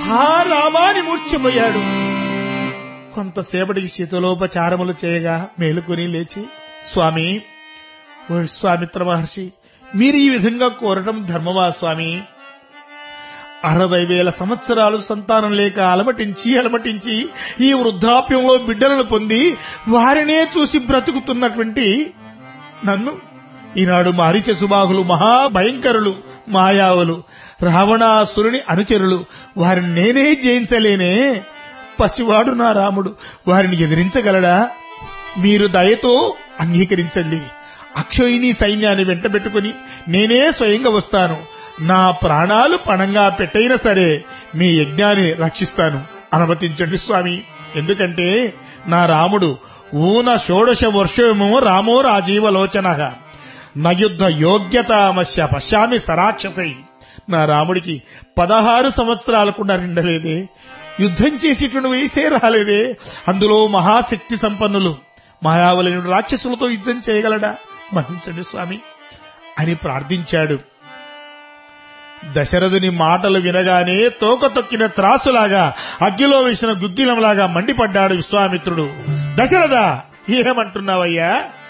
ఆ రామాని మూర్ఛపోయాడు కొంతసేపటికి శీతలోపచారములు చేయగా మేలుకొని లేచి స్వామి ఓ స్వామిత్ర మహర్షి మీరు ఈ విధంగా కోరటం ధర్మమా స్వామి అరవై వేల సంవత్సరాలు సంతానం లేక అలమటించి అలమటించి ఈ వృద్ధాప్యంలో బిడ్డలను పొంది వారినే చూసి బ్రతుకుతున్నటువంటి నన్ను ఈనాడు మారిచ సుబాహులు మహాభయంకరులు మాయావులు రావణాసురుని అనుచరులు వారిని నేనే జయించలేనే పసివాడు నా రాముడు వారిని ఎదిరించగలడా మీరు దయతో అంగీకరించండి అక్షయుని సైన్యాన్ని వెంటబెట్టుకుని నేనే స్వయంగా వస్తాను నా ప్రాణాలు పణంగా పెట్టైనా సరే మీ యజ్ఞాన్ని రక్షిస్తాను అనుమతించండి స్వామి ఎందుకంటే నా రాముడు ఊన షోడశ వర్షమో రామో రాజీవలోచన నయుద్ధ యోగ్యతామస్య పశ్యామి సరాక్షసై నా రాముడికి పదహారు సంవత్సరాలు కూడా నిండలేదే యుద్ధం చేసేటువంటి వయసే రాలేదే అందులో మహాశక్తి సంపన్నులు మాయావలైన రాక్షసులతో యుద్ధం చేయగలడా మహించండి స్వామి అని ప్రార్థించాడు దశరథుని మాటలు వినగానే తోక తొక్కిన త్రాసులాగా అగ్గిలో వేసిన గుగ్గిలంలాగా మండిపడ్డాడు విశ్వామిత్రుడు దశరథ ఏమంటున్నావయ్యా